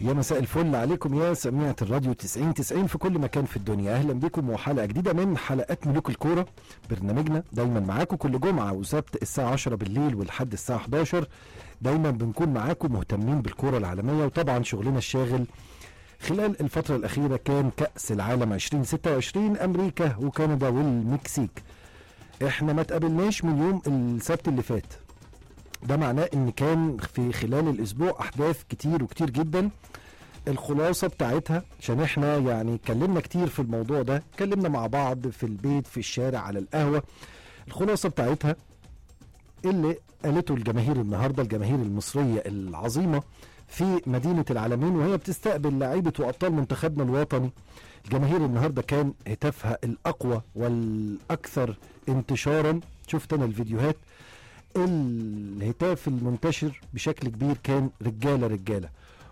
يا مساء الفل عليكم يا سميعة الراديو 90 90 في كل مكان في الدنيا اهلا بكم وحلقة جديدة من حلقات ملوك الكورة برنامجنا دايما معاكم كل جمعة وسبت الساعة 10 بالليل ولحد الساعة 11 دايما بنكون معاكم مهتمين بالكورة العالمية وطبعا شغلنا الشاغل خلال الفترة الأخيرة كان كأس العالم 2026 أمريكا وكندا والمكسيك احنا ما تقابلناش من يوم السبت اللي فات ده معناه ان كان في خلال الاسبوع احداث كتير وكتير جدا الخلاصه بتاعتها عشان احنا يعني اتكلمنا كتير في الموضوع ده اتكلمنا مع بعض في البيت في الشارع على القهوه الخلاصه بتاعتها اللي قالته الجماهير النهارده الجماهير المصريه العظيمه في مدينه العالمين وهي بتستقبل لعيبه وابطال منتخبنا الوطني الجماهير النهارده كان هتافها الاقوى والاكثر انتشارا شفت انا الفيديوهات الهتاف المنتشر بشكل كبير كان رجاله رجاله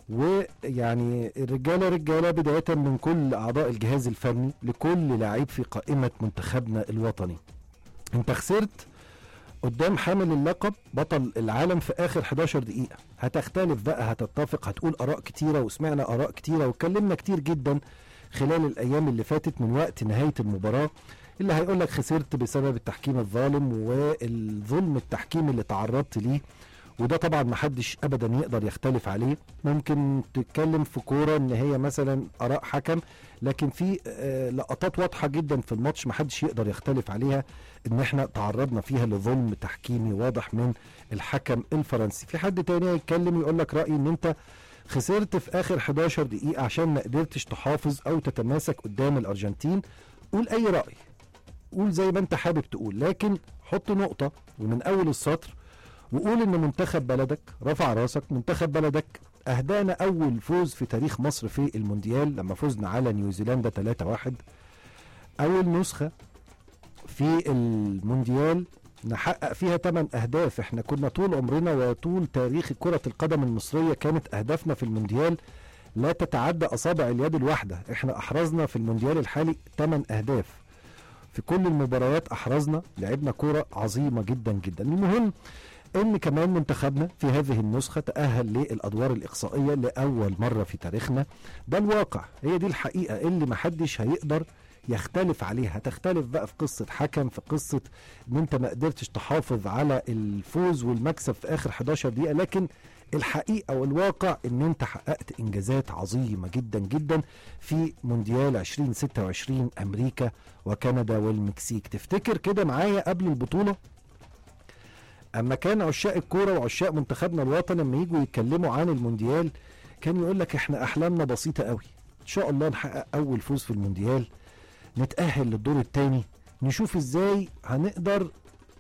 ويعني الرجاله رجاله بدايه من كل اعضاء الجهاز الفني لكل لعيب في قائمه منتخبنا الوطني انت خسرت قدام حامل اللقب بطل العالم في اخر 11 دقيقه هتختلف بقى هتتفق هتقول اراء كتيره وسمعنا اراء كتيره واتكلمنا كتير جدا خلال الايام اللي فاتت من وقت نهايه المباراه اللي هيقول لك خسرت بسبب التحكيم الظالم والظلم التحكيم اللي تعرضت ليه وده طبعا محدش ابدا يقدر يختلف عليه ممكن تتكلم في كوره ان هي مثلا اراء حكم لكن في آه، لقطات واضحه جدا في الماتش محدش يقدر يختلف عليها ان احنا تعرضنا فيها لظلم تحكيمي واضح من الحكم الفرنسي في حد تاني يتكلم يقول لك رايي ان انت خسرت في اخر 11 دقيقه عشان ما قدرتش تحافظ او تتماسك قدام الارجنتين قول اي راي قول زي ما انت حابب تقول لكن حط نقطة ومن أول السطر وقول إن منتخب بلدك رفع راسك منتخب بلدك أهدانا أول فوز في تاريخ مصر في المونديال لما فزنا على نيوزيلندا 3-1 أول نسخة في المونديال نحقق فيها 8 أهداف احنا كنا طول عمرنا وطول تاريخ كرة القدم المصرية كانت أهدافنا في المونديال لا تتعدى أصابع اليد الواحدة احنا أحرزنا في المونديال الحالي 8 أهداف في كل المباريات احرزنا لعبنا كوره عظيمه جدا جدا المهم ان كمان منتخبنا في هذه النسخه تاهل للادوار الاقصائيه لاول مره في تاريخنا ده الواقع هي دي الحقيقه اللي محدش هيقدر يختلف عليها هتختلف بقى في قصة حكم في قصة ان انت ما قدرتش تحافظ على الفوز والمكسب في اخر 11 دقيقة لكن الحقيقة والواقع ان انت حققت انجازات عظيمة جدا جدا في مونديال 2026 امريكا وكندا والمكسيك تفتكر كده معايا قبل البطولة اما كان عشاق الكوره وعشاق منتخبنا الوطني لما يجوا يتكلموا عن المونديال كان يقول لك احنا احلامنا بسيطه قوي ان شاء الله نحقق اول فوز في المونديال نتاهل للدور الثاني نشوف ازاي هنقدر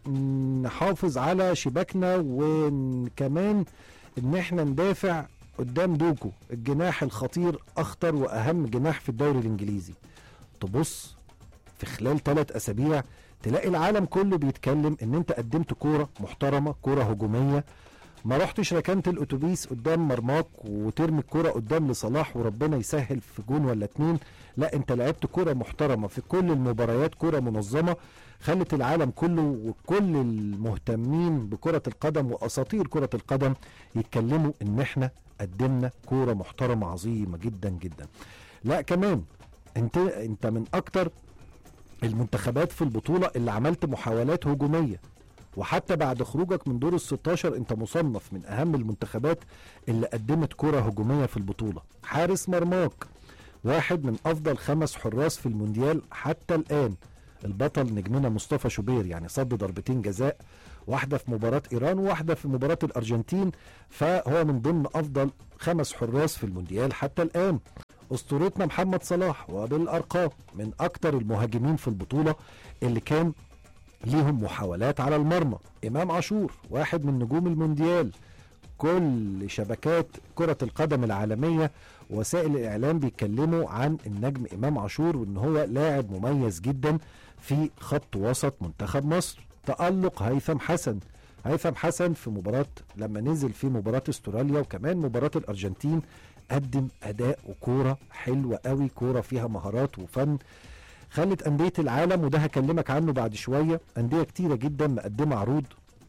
نحافظ على شباكنا وكمان ان احنا ندافع قدام دوكو الجناح الخطير اخطر واهم جناح في الدوري الانجليزي تبص في خلال ثلاث اسابيع تلاقي العالم كله بيتكلم ان انت قدمت كوره محترمه كوره هجوميه ما رحتش ركنت الاتوبيس قدام مرماك وترمي الكوره قدام لصلاح وربنا يسهل في جون ولا اتنين لا انت لعبت كوره محترمه في كل المباريات كوره منظمه خلت العالم كله وكل المهتمين بكره القدم واساطير كره القدم يتكلموا ان احنا قدمنا كوره محترمه عظيمه جدا جدا لا كمان انت انت من اكتر المنتخبات في البطولة اللي عملت محاولات هجومية وحتى بعد خروجك من دور ال 16 انت مصنف من اهم المنتخبات اللي قدمت كرة هجومية في البطولة حارس مرماك واحد من افضل خمس حراس في المونديال حتى الان البطل نجمنا مصطفى شوبير يعني صد ضربتين جزاء واحدة في مباراة ايران وواحدة في مباراة الارجنتين فهو من ضمن افضل خمس حراس في المونديال حتى الان اسطورتنا محمد صلاح وبالارقام من اكتر المهاجمين في البطوله اللي كان ليهم محاولات على المرمى امام عاشور واحد من نجوم المونديال كل شبكات كرة القدم العالمية وسائل الإعلام بيتكلموا عن النجم إمام عاشور وإن هو لاعب مميز جدا في خط وسط منتخب مصر تألق هيثم حسن هيثم حسن في مباراة لما نزل في مباراة استراليا وكمان مباراة الأرجنتين قدم اداء وكوره حلوه قوي كوره فيها مهارات وفن خلت انديه العالم وده هكلمك عنه بعد شويه انديه كتيره جدا مقدمه عروض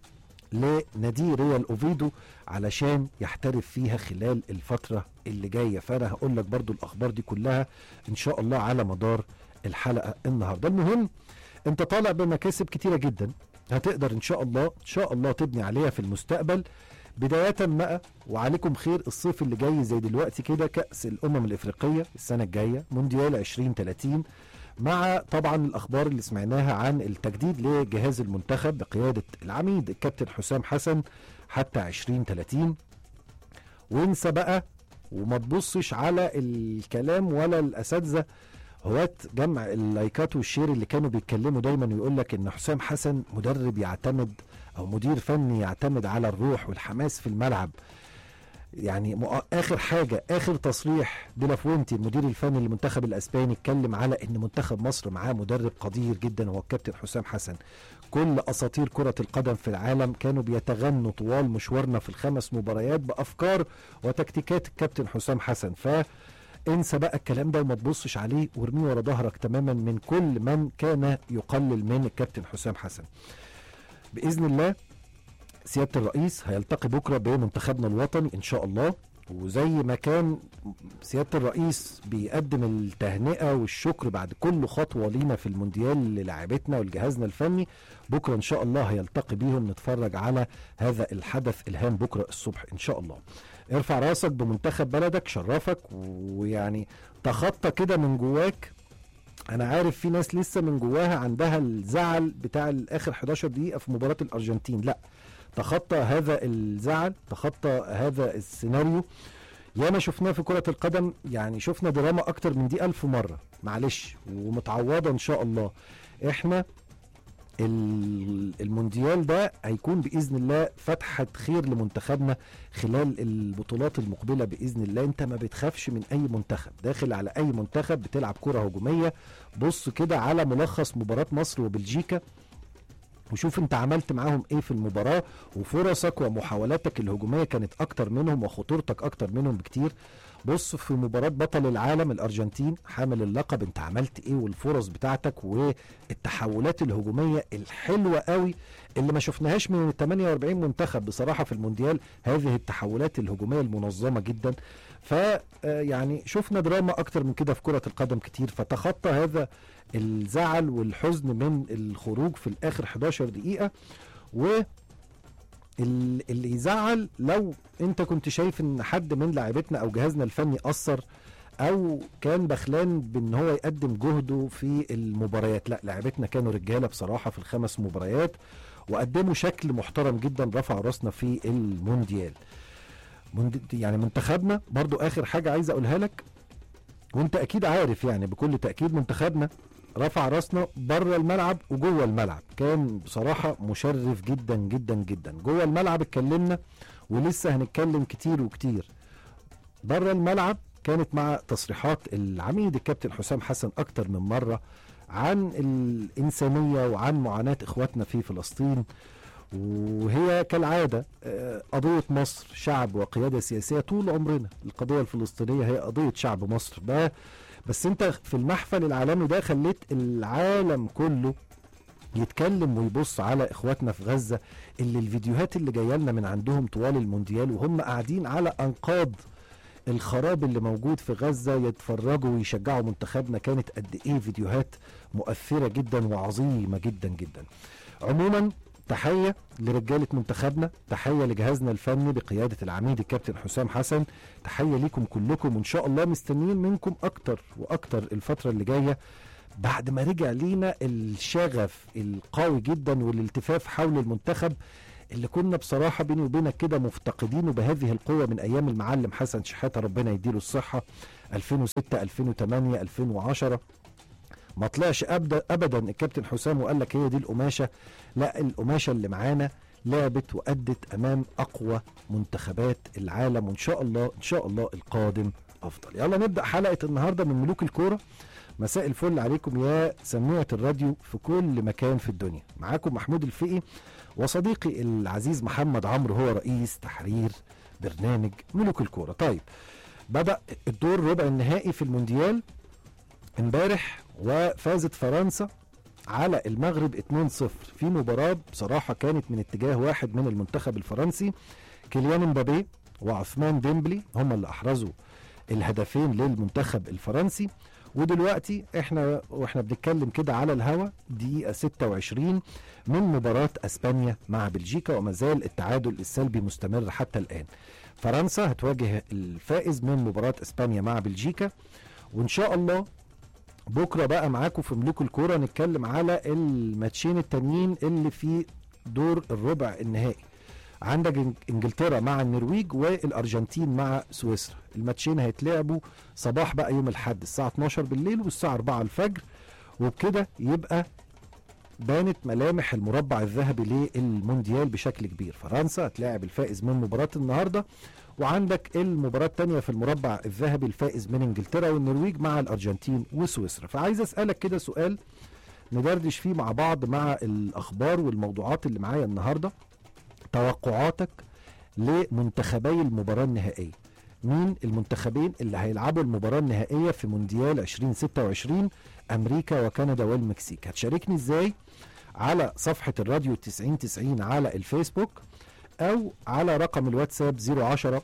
لنادي ريال اوفيدو علشان يحترف فيها خلال الفتره اللي جايه فانا هقول لك برضو الاخبار دي كلها ان شاء الله على مدار الحلقه النهارده المهم انت طالع بمكاسب كتيره جدا هتقدر ان شاء الله ان شاء الله تبني عليها في المستقبل بداية بقى وعليكم خير الصيف اللي جاي زي دلوقتي كده كأس الأمم الإفريقية السنة الجاية مونديال 2030 مع طبعا الأخبار اللي سمعناها عن التجديد لجهاز المنتخب بقيادة العميد الكابتن حسام حسن حتى 2030 وانسى بقى وما تبصش على الكلام ولا الأساتذة هواة جمع اللايكات والشير اللي كانوا بيتكلموا دايما ويقول لك ان حسام حسن مدرب يعتمد او مدير فني يعتمد على الروح والحماس في الملعب يعني مؤ- اخر حاجه اخر تصريح ديلافوينتي المدير الفني للمنتخب الاسباني اتكلم على ان منتخب مصر معاه مدرب قدير جدا هو الكابتن حسام حسن كل اساطير كره القدم في العالم كانوا بيتغنوا طوال مشوارنا في الخمس مباريات بافكار وتكتيكات الكابتن حسام حسن ف انسى بقى الكلام ده وما تبصش عليه وارميه ورا ظهرك تماما من كل من كان يقلل من الكابتن حسام حسن باذن الله سياده الرئيس هيلتقي بكره بمنتخبنا الوطني ان شاء الله وزي ما كان سياده الرئيس بيقدم التهنئه والشكر بعد كل خطوه لينا في المونديال للاعبتنا ولجهازنا الفني بكره ان شاء الله هيلتقي بيهم نتفرج على هذا الحدث الهام بكره الصبح ان شاء الله ارفع راسك بمنتخب بلدك شرفك ويعني تخطى كده من جواك انا عارف في ناس لسه من جواها عندها الزعل بتاع الاخر 11 دقيقه في مباراه الارجنتين لا تخطى هذا الزعل تخطى هذا السيناريو ياما شفناه في كرة القدم يعني شفنا دراما أكتر من دي ألف مرة معلش ومتعوضة إن شاء الله إحنا ال- المونديال ده هيكون باذن الله فتحه خير لمنتخبنا خلال البطولات المقبله باذن الله انت ما بتخافش من اي منتخب داخل على اي منتخب بتلعب كره هجوميه بص كده على ملخص مباراه مصر وبلجيكا وشوف انت عملت معاهم ايه في المباراه وفرصك ومحاولاتك الهجوميه كانت اكتر منهم وخطورتك اكتر منهم بكتير بص في مباراة بطل العالم الأرجنتين حامل اللقب أنت عملت إيه والفرص بتاعتك والتحولات الهجومية الحلوة قوي اللي ما شفناهاش من ال 48 منتخب بصراحة في المونديال هذه التحولات الهجومية المنظمة جدا ف يعني شفنا دراما أكتر من كده في كرة القدم كتير فتخطى هذا الزعل والحزن من الخروج في الآخر 11 دقيقة و ال- اللي يزعل لو انت كنت شايف ان حد من لاعبتنا او جهازنا الفني اثر او كان بخلان بان هو يقدم جهده في المباريات لا لاعبتنا كانوا رجاله بصراحه في الخمس مباريات وقدموا شكل محترم جدا رفع راسنا في المونديال مند- يعني منتخبنا برضو اخر حاجه عايز اقولها لك وانت اكيد عارف يعني بكل تاكيد منتخبنا رفع راسنا بره الملعب وجوه الملعب كان بصراحه مشرف جدا جدا جدا جوه الملعب اتكلمنا ولسه هنتكلم كتير وكتير بره الملعب كانت مع تصريحات العميد الكابتن حسام حسن اكتر من مره عن الانسانيه وعن معاناه اخواتنا في فلسطين وهي كالعاده آه، قضيه مصر شعب وقياده سياسيه طول عمرنا القضيه الفلسطينيه هي قضيه شعب مصر ده بس انت في المحفل العالمي ده خليت العالم كله يتكلم ويبص على اخواتنا في غزه اللي الفيديوهات اللي جايه لنا من عندهم طوال المونديال وهم قاعدين على انقاض الخراب اللي موجود في غزه يتفرجوا ويشجعوا منتخبنا كانت قد ايه فيديوهات مؤثره جدا وعظيمه جدا جدا. عموما تحيه لرجاله منتخبنا، تحيه لجهازنا الفني بقياده العميد الكابتن حسام حسن، تحيه ليكم كلكم وان شاء الله مستنيين منكم اكتر واكتر الفتره اللي جايه بعد ما رجع لينا الشغف القوي جدا والالتفاف حول المنتخب اللي كنا بصراحة بيني وبينك كده مفتقدينه بهذه القوة من أيام المعلم حسن شحاتة ربنا يديله الصحة 2006 2008 2010 ما طلعش أبدا أبدا الكابتن حسام وقال لك هي دي القماشة لا القماشة اللي معانا لعبت وأدت أمام أقوى منتخبات العالم وإن شاء الله إن شاء الله القادم أفضل يلا نبدأ حلقة النهاردة من ملوك الكورة مساء الفل عليكم يا سموعة الراديو في كل مكان في الدنيا معاكم محمود الفقي وصديقي العزيز محمد عمرو هو رئيس تحرير برنامج ملوك الكورة طيب بدأ الدور ربع النهائي في المونديال امبارح وفازت فرنسا على المغرب 2-0 في مباراة بصراحة كانت من اتجاه واحد من المنتخب الفرنسي كيليان مبابي وعثمان ديمبلي هم اللي احرزوا الهدفين للمنتخب الفرنسي ودلوقتي احنا واحنا بنتكلم كده على الهوا دقيقة 26 من مباراة اسبانيا مع بلجيكا وما زال التعادل السلبي مستمر حتى الان. فرنسا هتواجه الفائز من مباراة اسبانيا مع بلجيكا وان شاء الله بكره بقى معاكم في ملوك الكوره نتكلم على الماتشين التانيين اللي في دور الربع النهائي عندك إنج- انجلترا مع النرويج والارجنتين مع سويسرا الماتشين هيتلعبوا صباح بقى يوم الاحد الساعه 12 بالليل والساعه 4 الفجر وبكده يبقى بانت ملامح المربع الذهبي للمونديال بشكل كبير فرنسا هتلاعب الفائز من مباراة النهاردة وعندك المباراة الثانية في المربع الذهبي الفائز من انجلترا والنرويج مع الارجنتين وسويسرا فعايز اسألك كده سؤال ندردش فيه مع بعض مع الاخبار والموضوعات اللي معايا النهارده توقعاتك لمنتخبي المباراة النهائية مين المنتخبين اللي هيلعبوا المباراة النهائية في مونديال 2026 أمريكا وكندا والمكسيك هتشاركني إزاي على صفحة الراديو 9090 على الفيسبوك أو على رقم الواتساب 010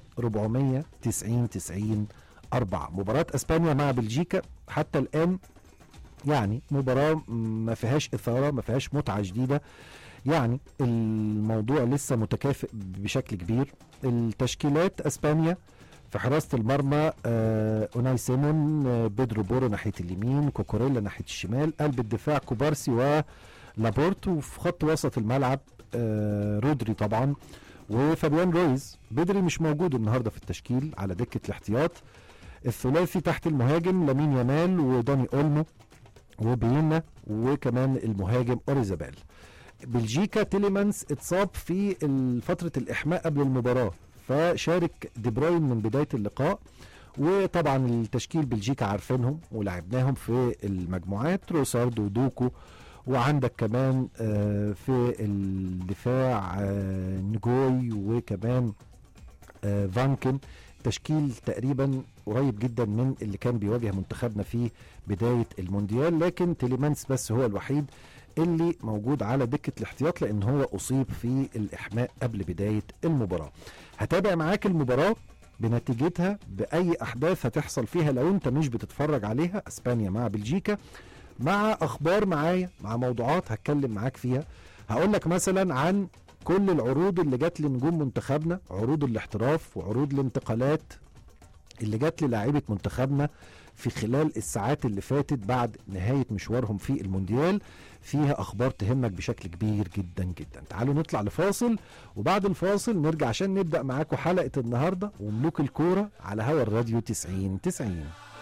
490 90 4 مباراة أسبانيا مع بلجيكا حتى الآن يعني مباراة ما فيهاش إثارة ما فيهاش متعة جديدة يعني الموضوع لسه متكافئ بشكل كبير التشكيلات اسبانيا في حراسه المرمى آه اوناي سيمون آه بيدرو بورو ناحيه اليمين كوكوريلا ناحيه الشمال قلب الدفاع كوبارسي ولابورت وفي خط وسط الملعب آه رودري طبعا وفابيان رويز بدري مش موجود النهارده في التشكيل على دكه الاحتياط الثلاثي تحت المهاجم لامين يامال وداني اولمو وبينا وكمان المهاجم اوريزابيل بلجيكا تيليمانس اتصاب في فترة الإحماء قبل المباراة فشارك دي بروين من بداية اللقاء وطبعا التشكيل بلجيكا عارفينهم ولعبناهم في المجموعات روسارد ودوكو وعندك كمان آه، في الدفاع آه، نجوي وكمان آه، فانكن تشكيل تقريبا قريب جدا من اللي كان بيواجه منتخبنا في بداية المونديال لكن تيليمانس بس هو الوحيد اللي موجود على دكة الاحتياط لأن هو أصيب في الإحماء قبل بداية المباراة هتابع معاك المباراة بنتيجتها بأي أحداث هتحصل فيها لو أنت مش بتتفرج عليها أسبانيا مع بلجيكا مع أخبار معايا مع موضوعات هتكلم معاك فيها هقول لك مثلا عن كل العروض اللي جت لنجوم منتخبنا عروض الاحتراف وعروض الانتقالات اللي جت للاعيبه منتخبنا في خلال الساعات اللي فاتت بعد نهايه مشوارهم في المونديال فيها اخبار تهمك بشكل كبير جدا جدا تعالوا نطلع لفاصل وبعد الفاصل نرجع عشان نبدا معاكم حلقه النهارده وملوك الكوره على هوا الراديو 90 90